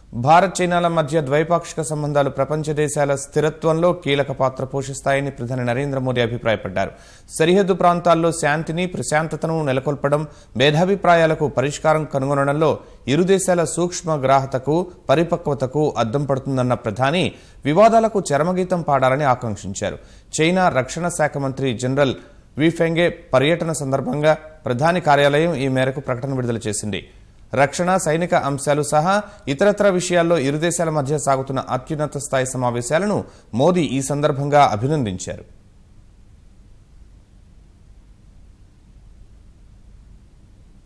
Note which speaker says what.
Speaker 1: భారత్ చైనాల మధ్య ద్వైపాక్షిక సంబంధాలు ప్రపంచ దేశాల స్థిరత్వంలో కీలక పాత్ర పోషిస్తాయని ప్రధాని నరేంద్ర మోదీ అభిప్రాయపడ్డారు సరిహద్దు ప్రాంతాల్లో శాంతిని ప్రశాంతతను నెలకొల్పడం భేదాభిప్రాయాలకు పరిష్కారం కనుగొనడంలో ఇరు దేశాల సూక్ష్మ గ్రాహతకు పరిపక్వతకు అద్దం పడుతుందన్న ప్రధాని వివాదాలకు చరమగీతం పాడాలని ఆకాంక్షించారు చైనా రక్షణ శాఖ మంత్రి జనరల్ వీఫెంగే పర్యటన సందర్భంగా ప్రధాని కార్యాలయం ఈ మేరకు ప్రకటన విడుదల చేసింది రక్షణ సైనిక అంశాలు సహా ఇతరత్ర విషయాల్లో ఇరు దేశాల మధ్య సాగుతున్న అత్యున్నత స్థాయి సమావేశాలను మోదీ ఈ సందర్భంగా అభినందించారు